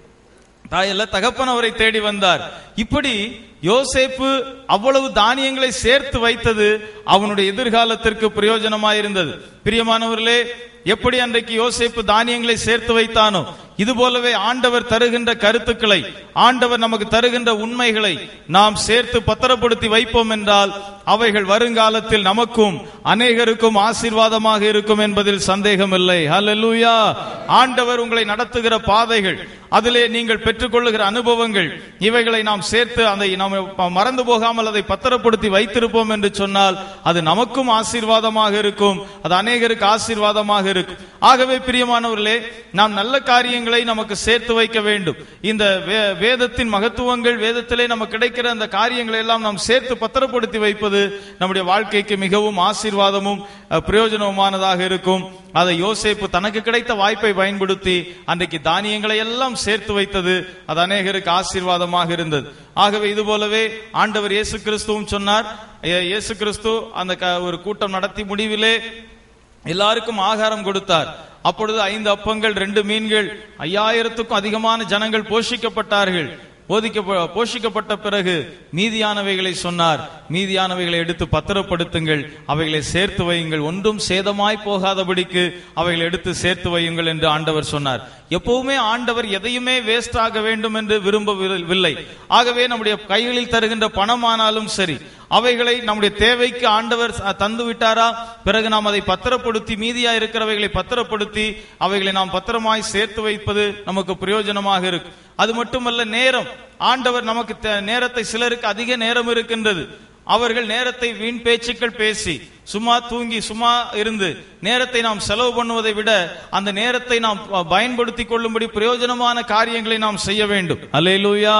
தாயல்ல தகப்பன் அவரை தேடி வந்தார் இப்படி யோசேப்பு அவ்வளவு தானியங்களை சேர்த்து வைத்தது அவனுடைய எதிர்காலத்திற்கு பிரயோஜனமாயிருந்தது பிரியமானவர்களே எப்படி அன்றைக்கு யோசேப்பு தானியங்களை சேர்த்து வைத்தானோ இது போலவே ஆண்டவர் தருகின்ற கருத்துக்களை ஆண்டவர் நமக்கு தருகின்ற உண்மைகளை நாம் சேர்த்து பத்திரப்படுத்தி வைப்போம் என்றால் அவைகள் வருங்காலத்தில் நமக்கும் அநேகருக்கும் ஆசீர்வாதமாக இருக்கும் என்பதில் சந்தேகமில்லை ஹalleluya ஆண்டவர் உங்களை நடத்துகிற பாதைகள் அதிலே நீங்கள் பெற்றுக்கொள்ளுகிற அனுபவங்கள் இவைகளை நாம் சேர்த்து அதை நாம் மறந்து போகாமல் அதை பத்திரப்படுத்தி வைத்திருப்போம் என்று சொன்னால் அது நமக்கும் ஆசீர்வாதமாக இருக்கும் அது அநேகருக்கு ஆசீர்வாதமாக இருக்கும் ஆகவே பிரியமானவர்களே நாம் நல்ல காரியங்களை நமக்கு சேர்த்து வைக்க வேண்டும் இந்த வே- வேதத்தின் மகத்துவங்கள் வேதத்திலே நமக்கு கிடைக்கிற அந்த காரியங்களை எல்லாம் நாம் சேர்த்து பத்திரப்படுத்தி வைப்பது நம்முடைய வாழ்க்கைக்கு மிகவும் ஆசீர்வாதமும் அஹ், பிரயோஜனமானதாக இருக்கும் அதை யோசேப்பு தனக்கு கிடைத்த வாய்ப்பை பயன்படுத்தி அன்றைக்கு தானியங்களை எல்லாம் சேர்த்து வைத்தது அது அநேகருக்கு ஆசீர்வாதமாக இருந்தது ஆகவே இது போலவே ஆண்டவர் இயேசு கிறிஸ்துவும் சொன்னார் இயே- இயேசு கிறிஸ்து அந்த க- ஒரு கூட்டம் நடத்தி முடிவிலே எல்லாருக்கும் ஆகாரம் கொடுத்தார் அப்பொழுது ஐந்து அப்பங்கள் ரெண்டு மீன்கள் ஐயாயிரத்துக்கும் அதிகமான ஜனங்கள் போஷிக்கப்பட்டார்கள் போதிக்க போஷிக்கப்பட்ட பிறகு மீதியானவைகளை சொன்னார் மீதியானவைகளை எடுத்து பத்திரப்படுத்துங்கள் அவைகளை சேர்த்து வையுங்கள் ஒன்றும் சேதமாய் போகாதபடிக்கு அவைகளை எடுத்து சேர்த்து வையுங்கள் என்று ஆண்டவர் சொன்னார் எப்பவுமே ஆண்டவர் எதையுமே வேஸ்ட் ஆக வேண்டும் என்று விரும்பவில்லை ஆகவே நம்முடைய கைகளில் தருகின்ற பணமானாலும் சரி அவைகளை நம்முடைய தேவைக்கு ஆண்டவர் ச- தந்து விட்டாரா பிறகு நாம் அதை பத்திரப்படுத்தி மீதியா இருக்கிறவைகளை பத்திரப்படுத்தி அவைகளை நாம் பத்திரமாய் சேர்த்து வைப்பது நமக்கு பிரயோஜனமாக இருக்கும் அது மட்டுமல்ல நேரம் ஆண்டவர் நமக்கு தே- நேரத்தை சிலருக்கு அதிக நேரம் இருக்கின்றது அவர்கள் நேரத்தை வீண் பேச்சுக்கள் பேசி சும்மா தூங்கி சும்மா இருந்து நேரத்தை நாம் செலவு பண்ணுவதை விட அந்த நேரத்தை நாம் ப- பயன்படுத்திக் கொள்ளும்படி பிரயோஜனமான காரியங்களை நாம் செய்ய வேண்டும் அல்லேலூயா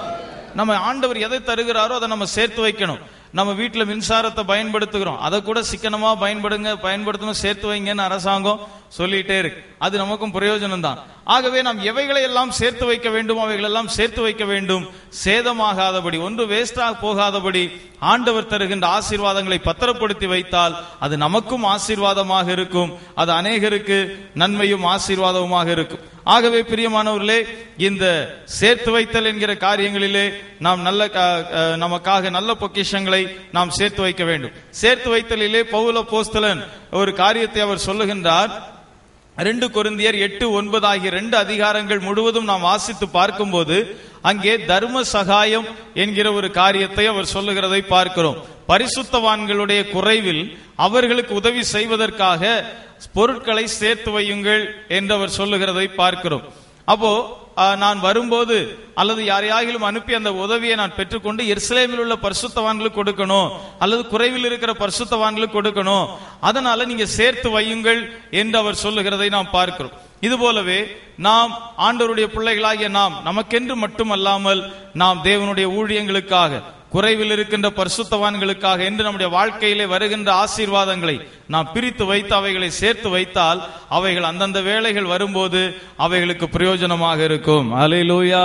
நம்ம ஆண்டவர் எதை தருகிறாரோ அதை நம்ம சேர்த்து வைக்கணும் நம்ம வீட்டுல மின்சாரத்தை பயன்படுத்துகிறோம் அதை கூட சிக்கனமா பயன்படுங்க பயன்படுத்தணும் சேர்த்து வைங்கன்னு அரசாங்கம் சொல்லிட்டே இருக்கு அது நமக்கும் பிரயோஜனம் தான் ஆகவே நாம் எவைகளை எல்லாம் சேர்த்து வைக்க வேண்டும் அவைகள் எல்லாம் சேர்த்து வைக்க வேண்டும் சேதமாகாதபடி ஒன்று வேஸ்டாக போகாதபடி ஆண்டவர் தருகின்ற ஆசீர்வாதங்களை பத்திரப்படுத்தி வைத்தால் அது நமக்கும் ஆசீர்வாதமாக இருக்கும் அது அநேகருக்கு நன்மையும் ஆசீர்வாதமுமாக இருக்கும் ஆகவே பிரியமானவர்களே இந்த சேர்த்து வைத்தல் என்கிற காரியங்களிலே நாம் நல்ல கா- அஹ் நமக்காக நல்ல பொக்கிஷங்களை நாம் சேர்த்து வைக்க வேண்டும் சேர்த்து வைத்தலிலே பவுல போஸ்தலன் ஒரு காரியத்தை அவர் சொல்லுகின்றார் ரெண்டு கொரிந்தியர் எட்டு ஒன்பது ஆகிய ரெண்டு அதிகாரங்கள் முழுவதும் நாம் வாசித்து பார்க்கும்போது அங்கே தர்ம சகாயம் என்கிற ஒரு காரியத்தை அவர் சொல்லுகிறதை பார்க்கிறோம் பரிசுத்தவான்களுடைய குறைவில் அவர்களுக்கு உதவி செய்வதற்காக பொருட்களை சேர்த்து வையுங்கள் என்று அவர் சொல்லுகிறதை பார்க்கிறோம் அப்போ ஆஹ், நான் வரும்போது அல்லது யாரையாகிலும் அனுப்பி அந்த உதவியை நான் பெற்றுக்கொண்டு எருசலேமில் உள்ள பரிசுத்தவான்களுக்கு கொடுக்கணும் அல்லது குறைவில் இருக்கிற பரிசுத்தவான்களுக்கு கொடுக்கணும் அதனால நீங்க சேர்த்து வையுங்கள் என்று அவர் சொல்லுகிறதை நாம் பார்க்கிறோம் இது போலவே நாம் ஆண்டவருடைய பிள்ளைகளாகிய நாம் நமக்கென்று மட்டுமல்லாமல் நாம் தேவனுடைய ஊழியங்களுக்காக குறைவில் இருக்கின்ற பரிசுத்தவான்களுக்காக என்று நம்முடைய வாழ்க்கையிலே வருகின்ற ஆசீர்வாதங்களை நாம் பிரித்து வைத்து அவைகளை சேர்த்து வைத்தால் அவைகள் அந்தந்த வேலைகள் வரும்போது அவைகளுக்கு பிரயோஜனமாக இருக்கும் அலையிலூயா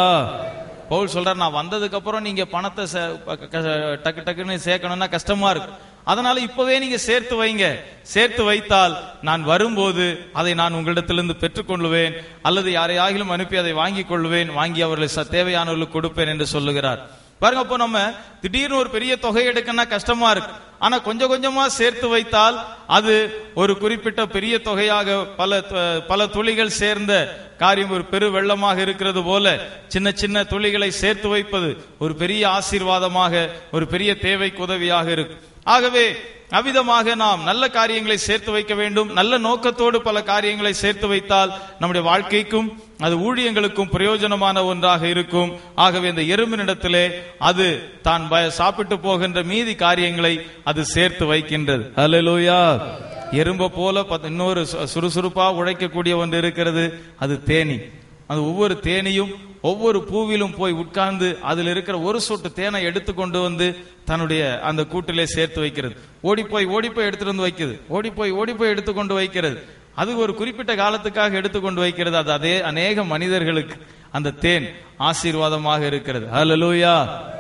பவுல் சொல்றார் நான் வந்ததுக்கு அப்புறம் நீங்க பணத்தை சே- க- க- டக்கு டக்குன்னு சேர்க்கணும்னா கஷ்டமா இருக்கு அதனால இப்பவே நீங்க சேர்த்து வைங்க சேர்த்து வைத்தால் நான் வரும்போது அதை நான் உங்களிடத்திலிருந்து பெற்றுக்கொள்ளுவேன் அல்லது யாரையாகிலும் அனுப்பி அதை வாங்கிக் கொள்வேன் வாங்கி அவர்களை ச- தேவையானவர்களுக்கு கொடுப்பேன் என்று சொல்லுகிறார் பாருங்க அப்போ நம்ம திடீர்னு ஒரு பெரிய தொகை எடுக்கணும்னா கஷ்டமா இருக்கு ஆனா கொஞ்சம் கொஞ்சமா சேர்த்து வைத்தால் அது ஒரு குறிப்பிட்ட பெரிய தொகையாக பல த- பல துளிகள் சேர்ந்த காரியம் ஒரு பெரு வெள்ளமாக இருக்கிறது போல சின்ன சின்ன துளிகளை சேர்த்து வைப்பது ஒரு பெரிய ஆசீர்வாதமாக ஒரு பெரிய தேவைக்கு உதவியாக இருக்கும் ஆகவே அவ்விதமாக நாம் நல்ல காரியங்களை சேர்த்து வைக்க வேண்டும் நல்ல நோக்கத்தோடு பல காரியங்களை சேர்த்து வைத்தால் நம்முடைய வாழ்க்கைக்கும் அது ஊழியங்களுக்கும் பிரயோஜனமான ஒன்றாக இருக்கும் ஆகவே இந்த எறும்பினிடத்திலே அது தான் பய- சாப்பிட்டு போகின்ற மீதி காரியங்களை அது சேர்த்து வைக்கின்றது அல்லேலூயா எறும்ப போல பத்து- இன்னொரு சு- சுறுசுறுப்பா உழைக்கக்கூடிய ஒன்று இருக்கிறது அது தேனி அது ஒவ்வொரு தேனியும் ஒவ்வொரு பூவிலும் போய் உட்கார்ந்து அதில் இருக்கிற ஒரு சொட்டு தேனை எடுத்து கொண்டு வந்து தன்னுடைய அந்த கூட்டிலே சேர்த்து வைக்கிறது ஓடி போய் ஓடி போய் எடுத்துட்டு வந்து வைக்கிறது ஓடி போய் ஓடி போய் எடுத்து கொண்டு வைக்கிறது அது ஒரு குறிப்பிட்ட காலத்துக்காக எடுத்துக்கொண்டு வைக்கிறது அது அதே அநேக மனிதர்களுக்கு அந்த தேன் ஆசீர்வாதமாக இருக்கிறது ஹalleluya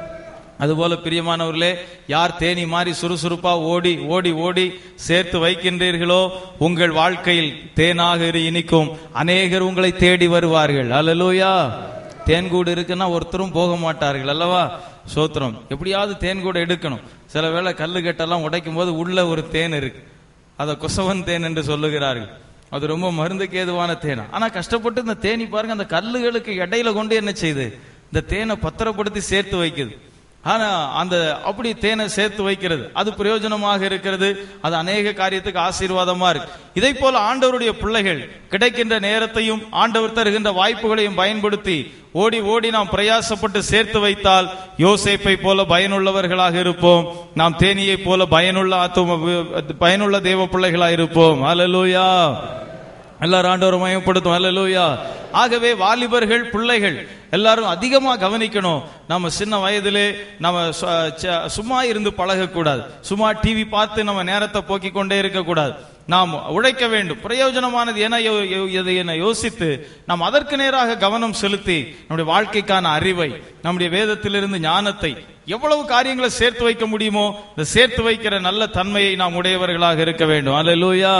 அதுபோல பிரியமானவர்களே யார் தேனி மாதிரி சுறுசுறுப்பா ஓடி ஓடி ஓடி சேர்த்து வைக்கின்றீர்களோ உங்கள் வாழ்க்கையில் தேனாக இரு இனிக்கும் அநேகர் உங்களை தேடி வருவார்கள் அல்லலூயா தேன்கூடு இருக்குன்னா ஒருத்தரும் போக மாட்டார்கள் அல்லவா சோத்திரம் எப்படியாவது தேன்கூடு எடுக்கணும் சில வேளை கல்லு கட்டெல்லாம் உடைக்கும் போது உள்ள ஒரு தேன் இருக்கு அதை குசவன் தேன் என்று சொல்லுகிறார்கள் அது ரொம்ப மருந்துக்கு ஏதுவான தேன் ஆனா கஷ்டப்பட்டு இந்த தேனி பாருங்க அந்த கல்லுகளுக்கு இடையில கொண்டு என்ன செய்யுது இந்த தேனை பத்திரப்படுத்தி சேர்த்து வைக்குது ஆனா அந்த அப்படி தேனை சேர்த்து வைக்கிறது அது பிரயோஜனமாக இருக்கிறது அது அநேக காரியத்துக்கு ஆசீர்வாதமா இருக்கு இதை போல ஆண்டவருடைய பிள்ளைகள் கிடைக்கின்ற நேரத்தையும் ஆண்டவர் தருகின்ற வாய்ப்புகளையும் பயன்படுத்தி ஓடி ஓடி நாம் பிரயாசப்பட்டு சேர்த்து வைத்தால் யோசேப்பை போல பயனுள்ளவர்களாக இருப்போம் நாம் தேனியை போல பயனுள்ள ஆத்தும பயனுள்ள தேவ பிள்ளைகளாக இருப்போம் அல்லேலூயா எல்லாரும் ஆண்டவர் மயப்படுத்தும் அல்லேலூயா ஆகவே வாலிபர்கள் பிள்ளைகள் எல்லாரும் அதிகமா கவனிக்கணும் நம்ம சின்ன வயதிலே நம்ம சு- ச- சும்மா இருந்து பழகக்கூடாது சும்மா டிவி பார்த்து நம்ம நேரத்தை போக்கிக் கொண்டே இருக்கக்கூடாது நாம் உழைக்க வேண்டும் பிரயோஜனமானது என யோ- யோ- எது என யோசித்து நாம் அதற்கு நேராக கவனம் செலுத்தி நம்முடைய வாழ்க்கைக்கான அறிவை நம்முடைய வேதத்திலிருந்து ஞானத்தை எவ்வளவு காரியங்களை சேர்த்து வைக்க முடியுமோ இந்த சேர்த்து வைக்கிற நல்ல தன்மையை நாம் உடையவர்களாக இருக்க வேண்டும் அல்லேலூயா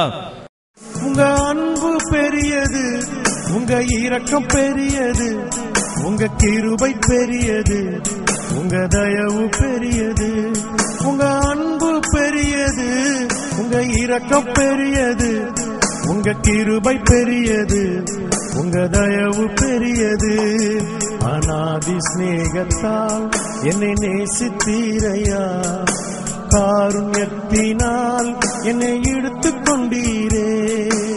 உங்க அன்பு பெரியது உங்க இரக்கம் பெரியது உங்க கிருபை பெரியது உங்க தயவு பெரியது உங்க அன்பு பெரியது உங்க இரக்கம் பெரியது உங்க கிருபை பெரியது உங்க தயவு பெரியது அநாதி சிநேகத்தால் என்னை நேசித்தீரையா காருண்யத்தினால் என்னை இழுத்துக் கொண்டீரே